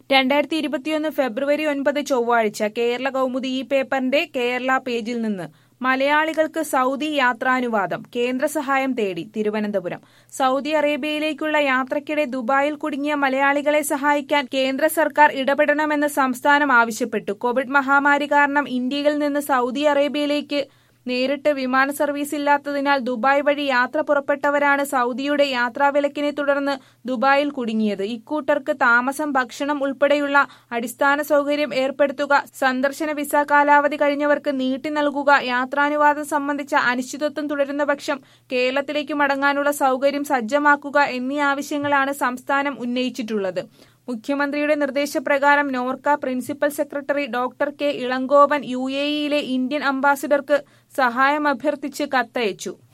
രണ്ടായിരത്തി ഇരുപത്തിയൊന്ന് ഫെബ്രുവരി ഒൻപത് ചൊവ്വാഴ്ച കേരള കൗമുദി ഈ പേപ്പറിന്റെ കേരള പേജിൽ നിന്ന് മലയാളികൾക്ക് സൗദി യാത്രാനുവാദം കേന്ദ്ര സഹായം തേടി തിരുവനന്തപുരം സൗദി അറേബ്യയിലേക്കുള്ള യാത്രക്കിടെ ദുബായിൽ കുടുങ്ങിയ മലയാളികളെ സഹായിക്കാൻ കേന്ദ്ര സർക്കാർ ഇടപെടണമെന്ന് സംസ്ഥാനം ആവശ്യപ്പെട്ടു കോവിഡ് മഹാമാരി കാരണം ഇന്ത്യയിൽ നിന്ന് സൗദി അറേബ്യയിലേക്ക് നേരിട്ട് വിമാന സർവീസ് ഇല്ലാത്തതിനാൽ ദുബായ് വഴി യാത്ര പുറപ്പെട്ടവരാണ് സൗദിയുടെ യാത്രാവിലക്കിനെ തുടർന്ന് ദുബായിൽ കുടുങ്ങിയത് ഇക്കൂട്ടർക്ക് താമസം ഭക്ഷണം ഉൾപ്പെടെയുള്ള അടിസ്ഥാന സൗകര്യം ഏർപ്പെടുത്തുക സന്ദർശന വിസ കാലാവധി കഴിഞ്ഞവർക്ക് നീട്ടി നൽകുക യാത്രാനുവാദം സംബന്ധിച്ച അനിശ്ചിതത്വം തുടരുന്ന പക്ഷം കേരളത്തിലേക്ക് മടങ്ങാനുള്ള സൗകര്യം സജ്ജമാക്കുക എന്നീ ആവശ്യങ്ങളാണ് സംസ്ഥാനം ഉന്നയിച്ചിട്ടുള്ളത് മുഖ്യമന്ത്രിയുടെ നിർദ്ദേശപ്രകാരം Norka principal secretary doctor K Elangovan U A ഇയിലെ ഇന്ത്യൻ അംബാസിഡർക്ക് സഹായം അഭ്യർത്ഥിച്ച് കത്തയച്ചു